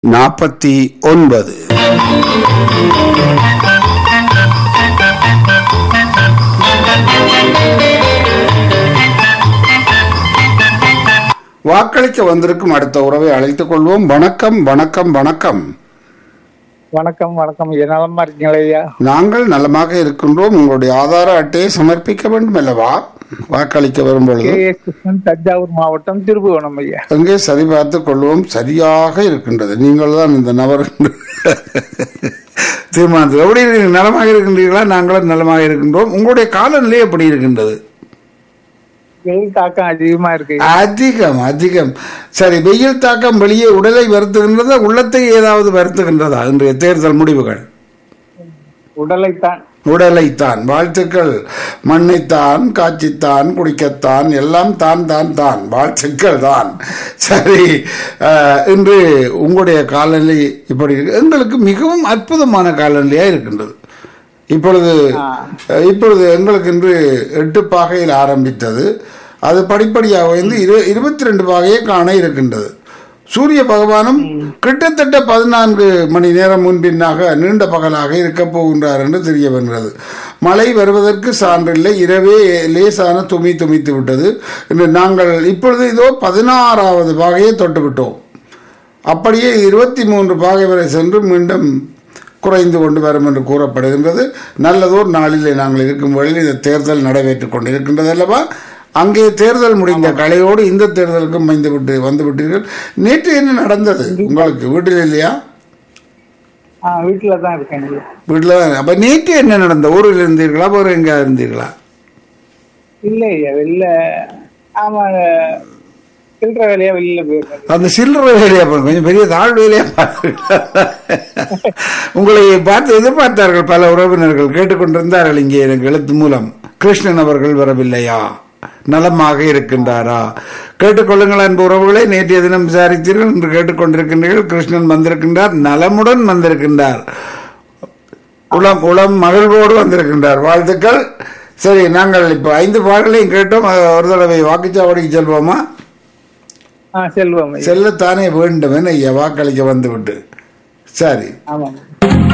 நாற்பத்தி ஒன்பது வாக்களிக்க வந்திருக்கும் அடுத்த உறவை அழைத்துக் கொள்வோம் வணக்கம் வணக்கம் வணக்கம் வணக்கம் வணக்கம் ஐயா நலமா இருக்கீங்களா ஐயா நாங்கள் நலமாக இருக்கின்றோம் உங்களுடைய ஆதார அட்டையை சமர்ப்பிக்க வேண்டும் அல்லவா வாக்களிக்க வரும் பொழுது கே எஸ் கிருஷ்ணன் தஞ்சாவூர் மாவட்டம் திருபுவனம் ஐயா எங்கே சரி பார்த்துக் கொள்வோம் சரியாக இருக்கின்றது நீங்கள் தான் இந்த நபர் என்று தீர்மானத்தில் எப்படி இருக்கீங்க நலமாக இருக்கின்றீர்களா நாங்களும் நலமாக இருக்கின்றோம் உங்களுடைய காலநிலை எப்படி இருக்கின்றது வெயில் தாக்கம் அதிகமா இருக்கு ஐயா. அதிகம் அதிகம் சரி வெயில் தாக்கம் வெளியே உடலை வருத்துகின்றதா உள்ளத்தை ஏதாவது வருத்துகின்றதா இன்றைய தேர்தல் முடிவுகள் உடலைத்தான் உடலைத்தான் வாழ்த்துக்கள் மண்ணைத்தான் காய்ச்சித்தான் குடிக்கத்தான் எல்லாம் தான் தான் தான் வாழ்த்துக்கள் தான் சரி அஹ், இன்று உங்களுடைய காலநிலை இப்படி இருக்கு எங்களுக்கு மிகவும் அற்புதமான காலநிலையா இருக்கின்றது இப்பொழுது அஹ், இப்பொழுது எங்களுக்கு இன்று எட்டு பாகையில் ஆரம்பித்தது அது படிப்படியாக வந்து இரு இருபத்தி ரெண்டு பாகையை காண இருக்கின்றது சூரிய பகவானும் கிட்டத்தட்ட பதினான்கு மணி நேரம் முன்பின்னாக நீண்ட பகலாக இருக்கப் போகின்றார் என்று தெரிய வருகிறது மழை வருவதற்கு சான்றில்லை இரவே லேசான துமி துமித்து விட்டது இன்று நாங்கள் இப்பொழுது இதோ பதினாறாவது பாகையை தொட்டு விட்டோம் அப்படியே இருபத்தி மூன்று பாகை வரை சென்று மீண்டும் குறைந்து கொண்டு வரும் என்று கூறப்படுகின்றது நல்லதோர் நாளிலே நாங்கள் இருக்கும் வழியில் இந்த தேர்தல் நடைபெற்றுக் கொண்டிருக்கின்றது அல்லவா அங்கே தேர்தல் முடிந்த கலையோடு இந்த தேர்தலுக்கும் வந்து விட்டு வந்து விட்டீர்கள் நேற்று என்ன நடந்தது உங்களுக்கு வீட்டில் இல்லையா ஆஹ் வீட்டுல தான் இருக்கேன் ஐயா. வீட்டில் தான் அப்ப நேற்று என்ன நடந்த ஊரில் இருந்தீர்களா வேறு எங்க இருந்தீர்களா இல்ல ஐயா வெளில ஆமா சில்லற வேலையா வெளியில போயிருக்கேன் அந்த சில்லறை வேலையா பாருங்க கொஞ்சம் பெரிய தாழ் வேலையா பாருங்க உங்களை பார்த்து எதிர்பார்த்தார்கள் பல உறவினர்கள் கேட்டுக்கொண்டிருந்தார்கள் இங்கே எனக்கு எழுத்து மூலம் கிருஷ்ணன் அவர்கள் வரவில்லையா நலமாக இருக்கின்றாரா கேட்டுக்கொள்ளுங்கள் அன்பு உறவுகளை நேற்றைய தினம் விசாரித்தீர்கள் என்று கேட்டுக்கொண்டிருக்கின்றீர்கள் கிருஷ்ணன் வந்திருக்கின்றார் நலமுடன் வந்திருக்கின்றார் உளம் உளம் மகிழ்வோடு வந்திருக்கின்றார் வாழ்த்துக்கள் சரி நாங்கள் இப்போ ஐந்து பாடலையும் கேட்டோம் அது ஒரு தடவை வாக்குச்சாவடிக்கு செல்வோமா ஆஹ் செல்வம் ஐயா செல்லத்தானே வேண்டும் என ஐயா வாக்களிக்க வந்துவிட்டு சரி ஆமாம்